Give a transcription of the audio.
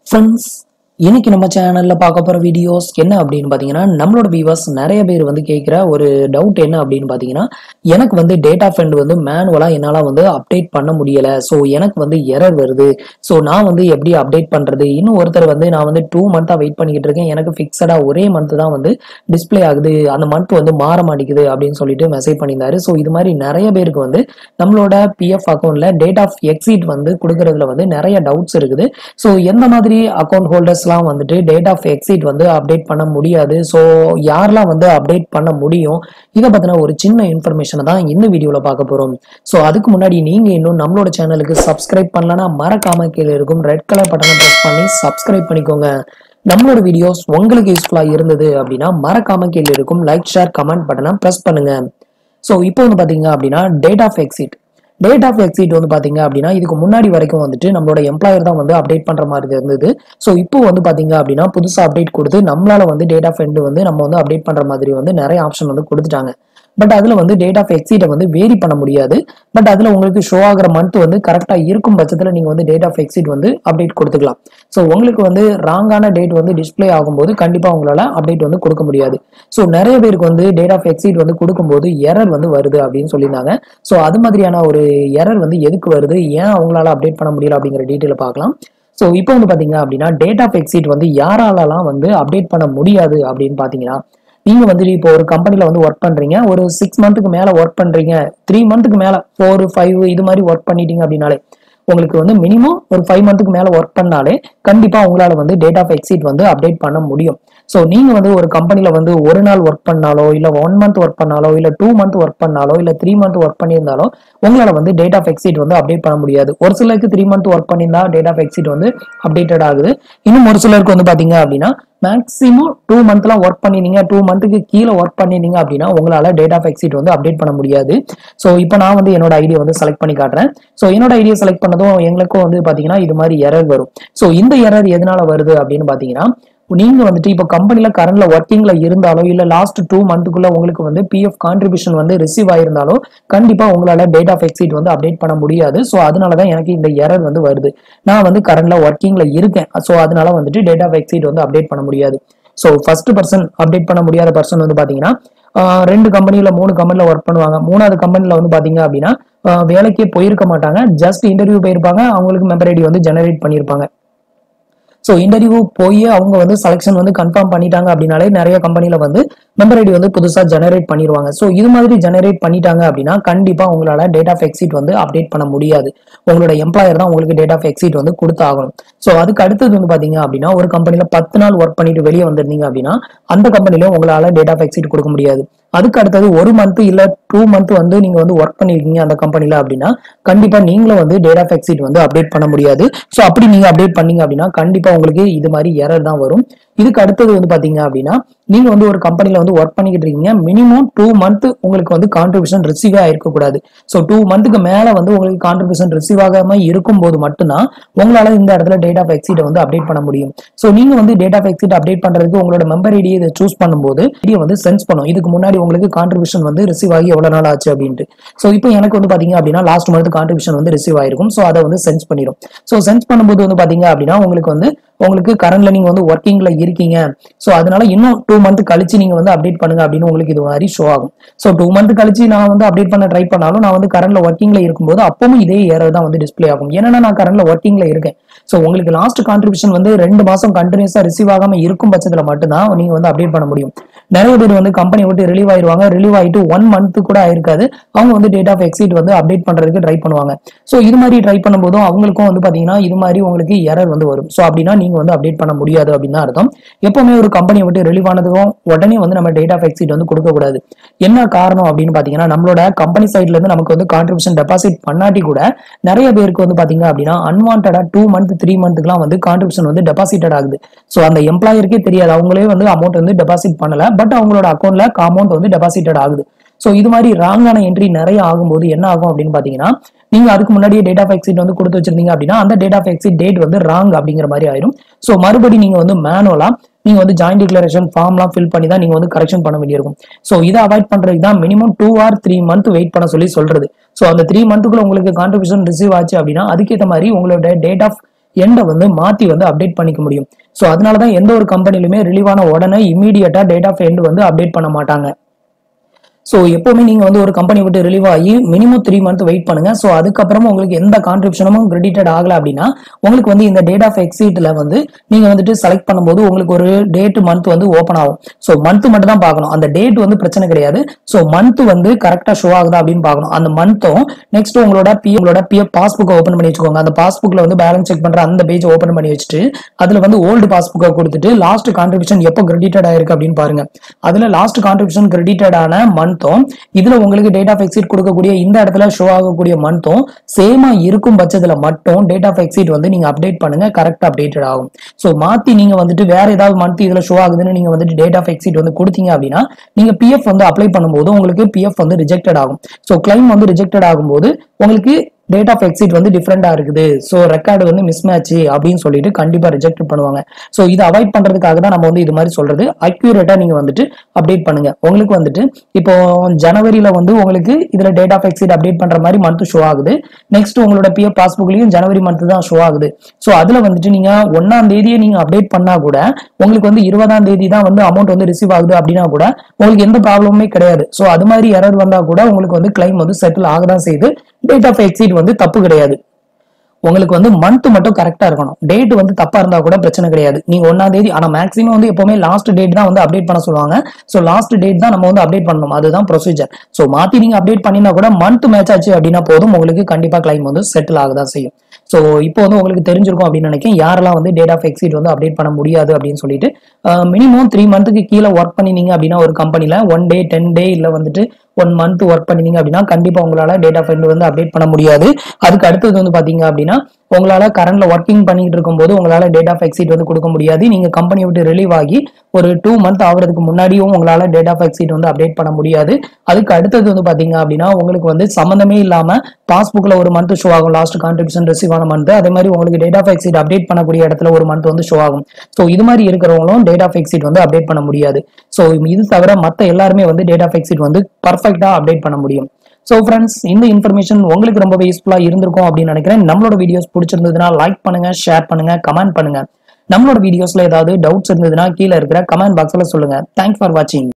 friends இன்னைக்கு நம்ம சேனல்ல பார்க்க போற வீடியோஸ் என்ன அப்படின்னு பாத்தீங்கன்னா நம்மளோட வியூவர்ஸ் நிறைய பேர் வந்து கேட்குற ஒரு டவுட் என்ன அப்படின்னு பாத்தீங்கன்னா எனக்கு வந்து டேட்டா ஃபெண்ட் வந்து மேனுவலா என்னால வந்து அப்டேட் பண்ண முடியல ஸோ எனக்கு வந்து எரர் வருது ஸோ நான் வந்து எப்படி அப்டேட் பண்றது இன்னும் ஒருத்தர் வந்து நான் வந்து டூ மந்த்தா வெயிட் பண்ணிக்கிட்டு இருக்கேன் எனக்கு ஃபிக்ஸடா ஒரே மந்த் தான் வந்து டிஸ்ப்ளே ஆகுது அந்த மந்த் வந்து மாற மாட்டேங்குது அப்படின்னு சொல்லிட்டு மெசேஜ் பண்ணியிருந்தாரு ஸோ இது மாதிரி நிறைய பேருக்கு வந்து நம்மளோட பிஎஃப் அக்கௌண்ட்ல டேட் ஆஃப் எக்ஸிட் வந்து கொடுக்கறதுல வந்து நிறைய டவுட்ஸ் இருக்குது ஸோ எந்த மாதிரி அக்கௌண்ட் ஹோல்டர்ஸ்லாம் வந்துட்டு டேட் ஆஃப் எக்ஸிட் வந்து அப்டேட் பண்ண முடியாது ஸோ யாரெல்லாம் வந்து அப்டேட் பண்ண முடியும் இதை பற்றின ஒரு சின்ன இன்ஃபர்மேஷனை தான் இந்த வீடியோவில் பார்க்க போகிறோம் ஸோ அதுக்கு முன்னாடி நீங்கள் இன்னும் நம்மளோட சேனலுக்கு சப்ஸ்கிரைப் பண்ணலன்னா மறக்காம கீழே இருக்கும் ரெட் கலர் பட்டனை ப்ரெஸ் பண்ணி சப்ஸ்கிரைப் பண்ணிக்கோங்க நம்மளோட வீடியோஸ் உங்களுக்கு யூஸ்ஃபுல்லாக இருந்தது அப்படின்னா மறக்காம கீழே இருக்கும் லைக் ஷேர் கமெண்ட் பட்டனை ப்ரெஸ் பண்ணுங்க ஸோ இப்போ வந்து பார்த்தீங்க அப்படின்னா date of exit date of exit வந்து பாத்தீங்க அப்படின்னா இதுக்கு முன்னாடி வரைக்கும் வந்துட்டு நம்மளோட எம்ப்ளாயர் தான் வந்து அப்டேட் பண்ற மாதிரி இருந்தது ஸோ இப்போ வந்து பாத்தீங்க அப்படின்னா புதுசா அப்டேட் கொடுத்து நம்மளால வந்து டேட் ஆஃப் எண்ட் வந்து நம்ம வந்து அப்டேட் பண்ற மாதிரி வந்து நிறைய ஆப்ஷன் வந்து கொடுத்துட்டாங்க பட் அதுல வந்து டேட் ஆஃப் எக்ஸிட்டை வந்து வேரி பண்ண முடியாது பட் அதுல உங்களுக்கு ஷோ ஆகிற மந்த் வந்து கரெக்டா இருக்கும் பட்சத்துல நீங்க வந்து டேட் ஆஃப் எக்ஸிட் வந்து அப்டேட் கொடுத்துக்கலாம் ஸோ உங்களுக்கு வந்து ராங்கான டேட் வந்து டிஸ்ப்ளே ஆகும்போது கண்டிப்பா உங்களால அப்டேட் வந்து கொடுக்க முடியாது ஸோ நிறைய பேருக்கு வந்து டேட் ஆஃப் எக்ஸிட் வந்து கொடுக்கும்போது எரர் வந்து வருது அப்படின்னு சொல்லியிருந்தாங்க ஸோ அது மாதிரியான ஒரு எரர் வந்து எதுக்கு வருது ஏன் அவங்களால அப்டேட் பண்ண முடியல அப்படிங்கிற டீட்டெயில பார்க்கலாம் ஸோ இப்போ வந்து பாத்தீங்க அப்படின்னா டேட் ஆஃப் எக்ஸிட் வந்து யாராலலாம் வந்து அப்டேட் பண்ண முடியாது அப்படின்னு பாத்தீங்கன்னா நீங்க வந்துட்டு இப்போ ஒரு கம்பெனில வந்து ஒர்க் பண்றீங்க ஒரு சிக்ஸ் மந்த்துக்கு மேல ஒர்க் பண்றீங்க த்ரீ மந்த்துக்கு மேல ஃபோர் ஃபைவ் இது மாதிரி ஒர்க் பண்ணிட்டீங்க அப்படின்னாலே உங்களுக்கு வந்து மினிமம் ஒரு ஃபைவ் மந்த்துக்கு மேல ஒர்க் பண்ணாலே கண்டிப்பா உங்களால வந்து டேட் ஆஃப் எக்ஸிட் வந்து அப்டேட் பண்ண முடியும் ஸோ நீங்க வந்து ஒரு கம்பெனில வந்து ஒரு நாள் ஒர்க் பண்ணாலோ இல்ல ஒன் மந்த் ஒர்க் பண்ணாலோ இல்ல டூ மந்த் ஒர்க் பண்ணாலோ இல்ல த்ரீ மந்த் ஒர்க் பண்ணியிருந்தாலோ உங்களால வந்து டேட் ஆஃப் எக்ஸிட் வந்து அப்டேட் பண்ண முடியாது ஒரு சிலருக்கு த்ரீ மந்த் ஒர்க் பண்ணியிருந்தா டேட் ஆஃப் எக்ஸிட் வந்து அப்டேட்டட் ஆகுது இன்னும் ஒரு சிலருக்கு வந்து பாத்தீங்க அப்படின்னா மேக்ஸிமம் டூ மந்த்லாம் ஒர்க் பண்ணிருந்தீங்க டூ மந்த்துக்கு கீழே ஒர்க் பண்ணிருந்தீங்க அப்படின்னா உங்களால டேட் ஆஃப் எக்ஸிட் வந்து அப்டேட் பண்ண முடியாது ஸோ இப்போ நான் வந்து என்னோட ஐடியா வந்து செலக்ட் பண்ணி காட்டுறேன் ஸோ என்னோட ஐடியா செலக்ட் பண்ணதும் எங்களுக்கும் வந்து பாத்தீங்கன்னா இது மாதிரி எரர் வரும் ஸோ இந்த எரர் எதனால வருது அப்படின்னு பாத்தீங்கன்னா நீங்க வந்துட்டு இப்போ கம்பெனில கரண்ட்ல ஒர்க்கிங்ல இருந்தாலோ இல்ல லாஸ்ட் டூ மந்த்துக்குள்ள உங்களுக்கு வந்து பிஎஃப் கான்ட்ரிபியூஷன் வந்து ரிசீவ் ஆயிருந்தாலோ கண்டிப்பா உங்களால டேட் ஆஃப் எக்ஸிட் வந்து அப்டேட் பண்ண முடியாது ஸோ அதனாலதான் எனக்கு இந்த எரர் வந்து வருது நான் வந்து கரண்ட்ல ஒர்க்கிங்ல இருக்கேன் ஸோ அதனால வந்துட்டு டேட் ஆஃப் எக்ஸிட் வந்து அப்டேட் பண்ண முடியாது ஸோ ஃபர்ஸ்ட் பர்சன் அப்டேட் பண்ண முடியாத பர்சன் வந்து பாத்தீங்கன்னா ஆஹ் ரெண்டு கம்பெனில மூணு கம்பெனில ஒர்க் பண்ணுவாங்க மூணாவது கம்பெனில வந்து பாத்தீங்க அப்படின்னா ஆஹ் வேலைக்கே போயிருக்க மாட்டாங்க ஜஸ்ட் இன்டர்வியூ போயிருப்பாங்க அவங்களுக்கு மெம்பர் ஐடி வந்து ஜெனரேட் பண்ணியிருப்பாங்க ஸோ இன்டர்வியூ போய் அவங்க வந்து செலெக்ஷன் வந்து கன்ஃபார்ம் பண்ணிட்டாங்க அப்படின்னாலே நிறைய கம்பெனில வந்து மெம்பர் ஐடி வந்து புதுசா ஜெனரேட் பண்ணிடுவாங்க ஸோ இது மாதிரி ஜெனரேட் பண்ணிட்டாங்க அப்படின்னா கண்டிப்பா உங்களால டேட் ஆஃப் எக்ஸிட் வந்து அப்டேட் பண்ண முடியாது உங்களோட எம்ப்ளாயர் தான் உங்களுக்கு டேட் ஆஃப் எக்ஸிட் வந்து கொடுத்தாகணும் ஸோ அதுக்கு அடுத்தது வந்து பாத்தீங்க அப்படின்னா ஒரு கம்பெனில பத்து நாள் ஒர்க் பண்ணிட்டு வெளியே வந்திருந்தீங்க அப்படின்னா அந்த கம்பெனில உங்களால டேட் ஆஃப் எக்ஸிட் கொடுக்க முடியாது அதுக்கு அடுத்தது ஒரு மந்த் இல்ல டூ மந்த் வந்து நீங்க வந்து ஒர்க் பண்ணிருக்கீங்க அந்த கம்பெனில அப்படின்னா கண்டிப்பா நீங்களும் வந்து டேட் ஆஃப் எக்ஸிட் வந்து அப்டேட் பண்ண முடியாது ஸோ அப்படி நீங்க அப்டேட் பண்ணீங்க அப்படின்னா கண்டிப்பா உங்களுக்கு இது மாதிரி எரர் தான் வரும் இதுக்கு அடுத்தது வந்து பாத்தீங்க அப்படின்னா நீங்க வந்து ஒரு கம்பெனில வந்து ஒர்க் பண்ணிக்கிட்டு இருக்கீங்க மினிமம் டூ மந்த் உங்களுக்கு வந்து கான்ட்ரிபியூஷன் ரிசீவ் ஆயிருக்க கூடாது ஸோ டூ மந்த்துக்கு மேல வந்து உங்களுக்கு கான்ட்ரிபியூஷன் ரிசீவ் ஆகாம இருக்கும் போது மட்டும்தான் உங்களால இந்த இடத்துல டேட் ஆஃப் எக்ஸிட் வந்து அப்டேட் பண்ண முடியும் ஸோ நீங்க வந்து டேட் ஆஃப் எக்ஸிட் அப்டேட் பண்றதுக்கு உங்களோட மெம்பர் ஐடியை இதை சூஸ் பண்ணும்போது ஐடியை வந்து சென்ஸ் பண்ணும் இதுக்கு முன்னாடி உங்களுக்கு கான்ட்ரிபியூஷன் வந்து ரிசீவ் ஆகி எவ்வளவு நாள் ஆச்சு அப்படின்ட்டு ஸோ இப்போ எனக்கு வந்து பாத்தீங்க அப்படின்னா லாஸ்ட் மந்த் கான்ட்ரிபியூஷன் வந்து ரிசீவ் ஆயிருக்கும் ஸோ அதை வந்து சென்ஸ் பண்ணிடும் ஸோ சென்ஸ் பண்ணும்போது வந்து பாத்தீங்க அப்படின்னா உங்களுக்கு வந்து உங்களுக்கு கரண்ட்ல நீங்க வந்து ஒர்க்கிங்ல இருக்கீங்க ஸோ அதனால இன்னும் டூ மந்த் கழிச்சு நீங்க வந்து அப்டேட் பண்ணுங்க அப்படின்னு உங்களுக்கு இது மாதிரி ஷோ ஆகும் ஸோ டூ மந்த் கழிச்சு நான் வந்து அப்டேட் பண்ண ட்ரை பண்ணாலும் நான் வந்து கரண்ட்ல ஒர்க்கிங்ல இருக்கும்போது அப்பவும் இதே ஏரர் தான் வந்து டிஸ்ப்ளே ஆகும் ஏன்னா நான் கரண்ட்ல ஒர்க்கிங்ல இருக்கேன் ஸோ உங்களுக்கு லாஸ்ட் கான்ட்ரிபியூஷன் வந்து ரெண்டு மாசம் கண்டினியூஸா ரிசீவ் ஆகாம இருக்கும் பட்சத்துல மட்டும்தான் நீங்க வந்து அப்டேட் பண்ண முடியும் நிறைய பேர் வந்து கம்பெனி விட்டு ரிலீவ் ஆயிருவாங்க ரிலீவ் ஆயிட்டு ஒன் மந்த் கூட ஆயிருக்காது அவங்க வந்து டேட் ஆஃப் எக்ஸிட் வந்து அப்டேட் பண்றதுக்கு ட்ரை பண்ணுவாங்க ஸோ இது மாதிரி ட்ரை பண்ணும்போதும் அவங்களுக்கும் வந்து பாத்தீங்கன்னா இது மாதிரி உங்களுக்கு எரர் வந்து வரும் ஸோ அப்படின்னா நீங்க வந்து அப்டேட் பண்ண முடியாது அப்படின்னு தான் அர்த்தம் எப்பவுமே ஒரு கம்பெனியை விட்டு ரிலீவ் ஆனதுக்கும் உடனே வந்து நம்ம டேட் ஆஃப் எக்ஸிட் வந்து கொடுக்க கூடாது என்ன காரணம் அப்படின்னு பாத்தீங்கன்னா நம்மளோட கம்பெனி சைட்ல இருந்து நமக்கு வந்து கான்ட்ரிபியூஷன் டெபாசிட் பண்ணாட்டி கூட நிறைய பேருக்கு வந்து பாத்தீங்க அப்படின்னா அன்வான்டா டூ மந்த் த்ரீ மந்த்துக்குலாம் வந்து கான்ட்ரிபியூஷன் வந்து டெபாசிட்டட் ஆகுது ஸோ அந்த எம்ப்ளாயருக்கே தெரியாது அவங்களே வந்து அமௌண்ட் வந்து டெபாசிட் பண்ணல பட் அவங்களோட அக்கௌண்ட்ல அமௌண்ட் வந்து டெபாசிட்டட் ஆகுது ஸோ இது மாதிரி ராங்கான என்ட்ரி நிறைய ஆகும்போது என்ன ஆகும் அப்படின்னு பாத்தீங்கன்னா நீங்க அதுக்கு முன்னாடியே டேட் ஆஃப் எக்ஸிட் வந்து கொடுத்து வச்சிருந்தீங்க அப்படின்னா அந்த டேட் ஆஃப் எக்ஸிட் டேட் வந்து ராங் அப்படிங்கிற மாதிரி ஆயிரும் ஸோ மறுபடி நீங்க வந்து மேனுவலா நீங்க வந்து ஜாயிண்ட் டிக்ளரேஷன் ஃபார்ம்லாம் ஃபில் பண்ணி தான் நீங்க வந்து கரெக்ஷன் பண்ண வேண்டியிருக்கும் ஸோ இதை அவாய்ட் பண்றதுக்கு தான் minimum two or three month wait பண்ண சொல்லி சொல்றது ஸோ அந்த த்ரீ மந்த்துக்குள்ள உங்களுக்கு கான்ட்ரிபியூஷன் ரிசீவ் ஆச்சு அப்படின்னா அதுக்கேற்ற மாதிரி உங்களோட டேட் ஆஃப் எண்டை வந்து மாத்தி வந்து அப்டேட் பண்ணிக்க முடியும் ஸோ அதனால தான் எந்த ஒரு கம்பெனிலுமே ரிலீவான உடனே இமீடியட்டா டேட் ஆஃப் எண்ட் வந்து அப்டேட் பண்ண மாட்டாங்க ஸோ எப்பவுமே நீங்க வந்து ஒரு கம்பெனி விட்டு ரிலீவ் ஆகி மினிமம் த்ரீ மந்த் வெயிட் பண்ணுங்க ஸோ அதுக்கப்புறமா உங்களுக்கு எந்த கான்ட்ரிபியூஷனும் கிரெடிட்டட் ஆகல அப்படின்னா உங்களுக்கு வந்து இந்த டேட் ஆஃப் எக்ஸிட்ல வந்து நீங்க வந்துட்டு செலக்ட் பண்ணும்போது உங்களுக்கு ஒரு டேட் மந்த் வந்து ஓப்பன் ஆகும் ஸோ மந்த் மட்டும் தான் பார்க்கணும் அந்த டேட் வந்து பிரச்சனை கிடையாது ஸோ மந்த் வந்து கரெக்டா ஷோ ஆகுதா அப்படின்னு பார்க்கணும் அந்த மந்த்தும் நெக்ஸ்ட் உங்களோட பி உங்களோட பிஎஃப் பாஸ்புக்கை ஓப்பன் பண்ணி வச்சுக்கோங்க அந்த பாஸ்புக்ல வந்து பேலன்ஸ் செக் பண்ற அந்த பேஜ் ஓப்பன் பண்ணி வச்சுட்டு அதுல வந்து ஓல்டு பாஸ்புக்கை கொடுத்துட்டு லாஸ்ட் கான்ட்ரிபியூஷன் எப்போ கிரெடிட்டட் ஆயிருக்கு அப்படின்னு பாருங்க அதுல லாஸ்ட் கான்ட்ரிபியூஷன் கிரெடிட்டட் ஆன மந்த்தும் இதுல உங்களுக்கு டேட் ஆஃப் எக்ஸிட் கொடுக்கக்கூடிய இந்த இடத்துல ஷோ ஆகக்கூடிய மந்த்தும் சேமா இருக்கும் பட்சத்துல மட்டும் டேட் ஆஃப் எக்ஸிட் வந்து நீங்க அப்டேட் பண்ணுங்க கரெக்ட் அப்டேட்டட் ஆகும் ஸோ மாத்தி நீங்க வந்துட்டு வேற ஏதாவது மந்த் இதுல ஷோ ஆகுதுன்னு நீங்க வந்துட்டு டேட் ஆஃப் எக்ஸிட் வந்து கொடுத்தீங்க அப்படின்னா நீங்க பிஎஃப் வந்து அப்ளை பண்ணும்போது உங்களுக்கு பிஎஃப் வந்து ரிஜெக்டட் ஆகும் ஸோ கிளைம் வந்து ரிஜெக்டட் ஆகும்போது உங்களுக்கு டேட் ஆஃப் எக்ஸிட் வந்து டிஃப்ரெண்டா இருக்குது ஸோ ரெக்கார்டு வந்து மிஸ் மேட்ச் அப்படின்னு சொல்லிட்டு கண்டிப்பா ரிஜெக்ட் பண்ணுவாங்க ஸோ இதை அவாய்ட் பண்றதுக்காக தான் நம்ம வந்து இது மாதிரி சொல்றது அக்யூரேட்டா நீங்க வந்துட்டு அப்டேட் பண்ணுங்க உங்களுக்கு வந்துட்டு இப்போ ஜனவரியில வந்து உங்களுக்கு இதுல டேட் ஆஃப் எக்ஸிட் அப்டேட் பண்ற மாதிரி மந்த் ஷோ ஆகுது நெக்ஸ்ட் உங்களோட பிஎஃப் பாஸ்புக்லயும் ஜனவரி மந்த் தான் ஷோ ஆகுது ஸோ அதுல வந்துட்டு நீங்க ஒன்னாம் தேதியே நீங்க அப்டேட் பண்ணா கூட உங்களுக்கு வந்து இருபதாம் தேதி தான் வந்து அமௌண்ட் வந்து ரிசீவ் ஆகுது அப்படின்னா கூட உங்களுக்கு எந்த ப்ராப்ளமுமே கிடையாது ஸோ அது மாதிரி எரர் வந்தா கூட உங்களுக்கு வந்து கிளைம் வந்து செட்டில் ஆக தான் செய்யுது டேட் ஆஃப் எக்ஸிட் வந்து தப்பு கிடையாது உங்களுக்கு வந்து மந்த் மட்டும் கரெக்டா இருக்கணும் டேட் வந்து தப்பா இருந்தா கூட பிரச்சனை கிடையாது நீங்க ஒன்னாம் தேதி ஆனா மேக்ஸிமம் வந்து எப்பவுமே லாஸ்ட் டேட் தான் வந்து அப்டேட் பண்ண சொல்லுவாங்க சோ லாஸ்ட் டேட் தான் நம்ம வந்து அப்டேட் பண்ணணும் அதுதான் ப்ரொசீஜர் சோ மாத்தி நீங்க அப்டேட் பண்ணினா கூட மந்த் மேட்ச் ஆச்சு அப்படின்னா போதும் உங்களுக்கு கண்டிப்பா கிளைம் வந்து செட்டில் ஆகதான் செய்யும் ஸோ இப்போ வந்து உங்களுக்கு தெரிஞ்சிருக்கும் அப்படின்னு நினைக்கிறேன் யாரெல்லாம் வந்து டேட் ஆஃப் எக்ஸிட் வந்து அப்டேட் பண்ண முடியாது அப்படின்னு சொல்லிட்டு மினிமம் த்ரீ மந்த்துக்கு கீழே ஒர்க் பண்ணினீங்க அப்படின்னா ஒரு கம்பெனில ஒன் டே டென் டே இல்லை வந்துட்டு ஒன் மந்த் ஒர்க் பண்ணினீங்க அப்படின்னா கண்டிப்பா உங்களால டேட் ஆஃப் எண்ட் வந்து அப்டேட் பண்ண முடியாது அதுக்கு அடுத்தது வந்து பாத்தீங்க அப்படின்னா உங்களால கரண்ட்ல ஒர்க்கிங் பண்ணிட்டு இருக்கும்போது உங்களால டேட் ஆஃப் எக்ஸிட் வந்து கொடுக்க முடியாது நீங்க கம்பெனி விட்டு ரிலீவ் ஆகி ஒரு டூ மந்த் ஆகுறதுக்கு முன்னாடியும் உங்களால டேட் ஆஃப் எக்ஸிட் வந்து அப்டேட் பண்ண முடியாது அதுக்கு அடுத்தது வந்து பாத்தீங்க அப்படின்னா உங்களுக்கு வந்து சம்மந்தமே இல்லாம பாஸ்புக்ல ஒரு மந்த் ஷோ ஆகும் லாஸ்ட் கான்ட்ரிபியூஷன் ரிசீவ் ஆன மந்த் அதே மாதிரி உங்களுக்கு டேட் ஆஃப் எக்ஸிட் அப்டேட் பண்ணக்கூடிய இடத்துல ஒரு மந்த் வந்து ஷோ ஆகும் ஸோ இது மாதிரி இருக்கிறவங்களும் டேட் ஆஃப் எக்ஸிட் வந்து அப்டேட் பண்ண முடியாது ஸோ இது தவிர மற்ற எல்லாருமே வந்து டேட் ஆஃப் எக்ஸிட் வந்து பர்ஃபெக்டா அப்டேட் பண்ண முடியும் ஸோ ஃப்ரெண்ட்ஸ் இந்த இன்ஃபர்மேஷன் உங்களுக்கு ரொம்பவே யூஸ்ஃபுல்லாக இருந்திருக்கும் அப்படின்னு நினைக்கிறேன் நம்மளோட வீடியோஸ் பிடிச்சிருந்ததுன்னா லைக் பண்ணுங்க ஷேர் பண்ணுங்க கமெண்ட் பண்ணுங்க நம்மளோட வீடியோஸ்ல ஏதாவது டவுட்ஸ் இருந்ததுன்னா கீழே இருக்கிற கமெண்ட் பாக்ஸ்ல சொல்லுங்க தேங்க்ஸ் ஃபார் வாட்சிங்